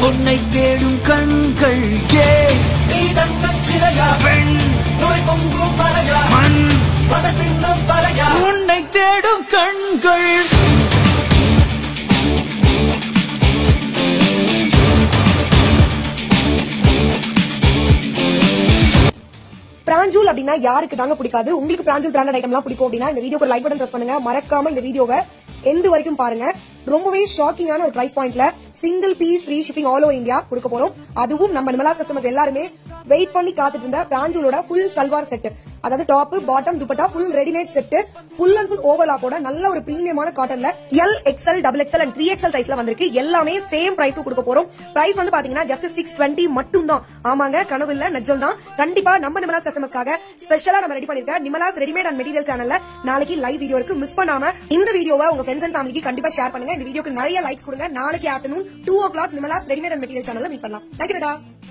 உன்னை தேடும் கண்கள் ஏ நீ தங்கச் சிலையா பெண் நுரை பொங்கும் மலையா மண் அதன் பின்னும் பலையா உன்னை தேடும் கண்கள் பிராஞ்சூல் அப்படின்னா யாருக்கு தாங்க பிடிக்காது உங்களுக்கு பிராஞ்சூல் பிராண்டட் ஐட்டம்லாம் பிடிக்கும் அப்படின்னா இந்த வீடியோக்கு லைக் பட்டன் பிரஸ் பண்ணுங்க மறக்காம இந்த வீடியோவை எண்டு வரைக்கும் பாருங்க ரொம்பவே ஷாக்கிங்கான ஒரு பிரைஸ் பாயிண்ட்ல single piece free shipping all over India கொடுக்க போறோம் அதுவும் நம்ம நிமலாஸ் கஸ்டமர்ஸ் எல்லாருமே வெயிட் பண்ணி காத்துட்டு இருந்த பிராஞ்சூலோட ஃபுல் சல்வார் செட் அதாவது top bottom dupatta full readymade set full and full ஓவர்லாக்கோட நல்ல ஒரு பிரீமியமான காட்டன்ல L XL double XL and three XL சைஸ்ல வந்திருக்கு எல்லாமே சேம் பிரைஸ்க்கு கொடுக்க போறோம் பிரைஸ் வந்து பாத்தீங்கன்னா ஜஸ்ட் சிக்ஸ் டுவெண்ட்டி மட்டும் தான் ஆமாங்க கனவு இல்ல நெஜம் தான் கண்டிப்பா நம்ம நிமலாஸ் கஸ்டமர்ஸ்க்காக ஸ்பெஷலா நம்ம ரெடி பண்ணிருக்க நிமலாஸ் ரெடிமேட் அண்ட் மெட்டீரியல் சேனல்ல நாளைக்கு லைவ் வீடியோ இருக்கு மிஸ் பண்ணாம இந்த வீடியோவை உங்க ஃப்ரெண்ட்ஸ் அண்ட் ஃபேமிலிக்கு கண்டிப்பா ஷேர் பண்ணுங்க இந்த வீடியோக்கு நிறைய லைக்ஸ் கொடுங்க நாளைக்கு afternoon two o'clock Nimalas readymade and material சேனல்ல மீட் பண்ணலாம் தேங்க்யூடா